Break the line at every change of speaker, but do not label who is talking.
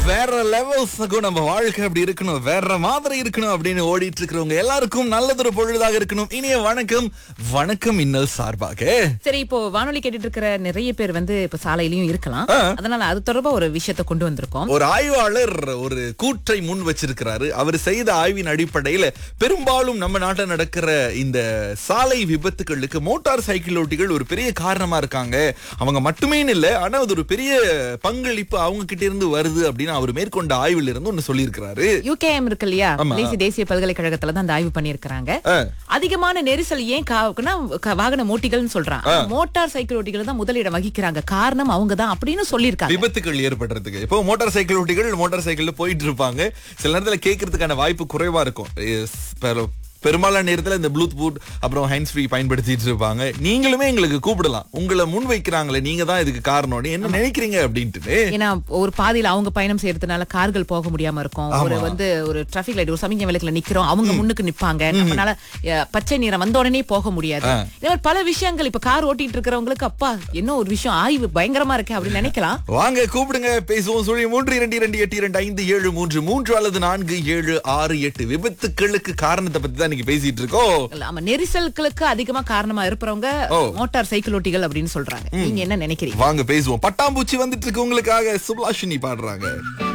வேற லெவல்ஸுக்கும் நம்ம வாழ்க்கை அப்படி இருக்கணும் வேற மாதிரி இருக்கணும் அப்படின்னு ஓடிட்டு இருக்கிறவங்க எல்லாருக்கும் நல்லதொரு பொழுதாக இருக்கணும் இனிய வணக்கம் வணக்கம் இன்னல் சார்பாக
சரி இப்போ வானொலி கேட்டுட்டு இருக்கிற நிறைய பேர் வந்து இப்ப சாலையிலயும் இருக்கலாம் அதனால அது தொடர்பா ஒரு விஷயத்தை கொண்டு வந்திருக்கோம்
ஒரு ஆய்வாளர் ஒரு கூற்றை முன் வச்சிருக்கிறாரு அவர் செய்த ஆய்வின் அடிப்படையில பெரும்பாலும் நம்ம நாட்டில் நடக்கிற இந்த சாலை விபத்துகளுக்கு மோட்டார் சைக்கிள் ஓட்டிகள் ஒரு பெரிய காரணமா இருக்காங்க அவங்க மட்டுமே இல்ல ஆனா அது ஒரு பெரிய பங்களிப்பு அவங்க கிட்ட இருந்து வருது அப்படின்னு அவர் மேற்கொண்ட ஆய்வில் இருந்து ஒன்னு சொல்லியிருக்கிறாரு
யூகேஎம் இருக்கு இல்லையா
ஆமா.
மலேசிய தேசிய பல்கலைக்கழகத்துல தான் அந்த ஆய்வு பண்ணியிருக்கிறாங்க
ஆ.
அதிகமான நெரிசல் ஏன் காவுக்குன்னா க- வாகன ஓட்டிகள்னு சொல்றான் மோட்டார் சைக்கிள் ஓட்டிகள் தான் முதலிடம் வகிக்கிறாங்க காரணம் அவங்க தான் அப்படின்னு சொல்லியிருக்காங்க
விபத்துகள் ஏற்படுறதுக்கு இப்போ மோட்டார் சைக்கிள் ஓட்டிகள் மோட்டார் சைக்கிள்ல போயிட்டு இருப்பாங்க சில நேரத்துல கேட்கறதுக்கான வாய்ப்பு குறைவா இருக்கும் எஸ், பெரு- பெரும்பாலான நேரத்துல இந்த ப்ளூடூத் அப்புறம் ஹேண்ட்ஸ் ஃப்ரீ பயன்படுத்திட்டு இருப்பாங்க நீங்களுமே எங்களுக்கு கூப்பிடலாம் உங்களை முன் வைக்கிறாங்களே நீங்க தான் இதுக்கு காரணம் என்ன நினைக்கிறீங்க அப்படின்ட்டு
ஏன்னா ஒரு பாதையில அவங்க பயணம் செய்யறதுனால கார்கள் போக முடியாம இருக்கும் ஒரு வந்து ஒரு டிராபிக் லைட் ஒரு சமிஞ்ச விளக்குல நிக்கிறோம் அவங்க முன்னுக்கு நிப்பாங்க நம்மளால அஹ், பச்சை நிறம் வந்த உடனே போக முடியாது இந்த மாதிரி பல விஷயங்கள் இப்ப கார் ஓட்டிட்டு இருக்கிறவங்களுக்கு அப்பா என்ன ஒரு விஷயம் ஆய்வு பயங்கரமா இருக்கு அப்படின்னு நினைக்கலாம்
வாங்க கூப்பிடுங்க பேசுவோம் சொல்லி மூன்று இரண்டு இரண்டு எட்டு இரண்டு ஐந்து ஏழு மூன்று மூன்று அல்லது நான்கு ஏழு ஆறு எட்டு விபத்துக்களுக்கு காரணத்தை பத்தி தான் இன்னைக்கு பேசிட்டு இருக்கோம்
ஆமா நெரிசல்களுக்கு அதிகமா காரணமா இருப்பவங்க
ஓ.
மோட்டார் சைக்கிள் ஓட்டிகள் அப்படின்னு சொல்றாங்க நீங்க என்ன நினைக்கிறீங்க
வாங்க பேசுவோம் பட்டாம்பூச்சி வந்துட்டு இருக்கு உங்களுக்காக சுப்லாஷினி பாடுறாங்க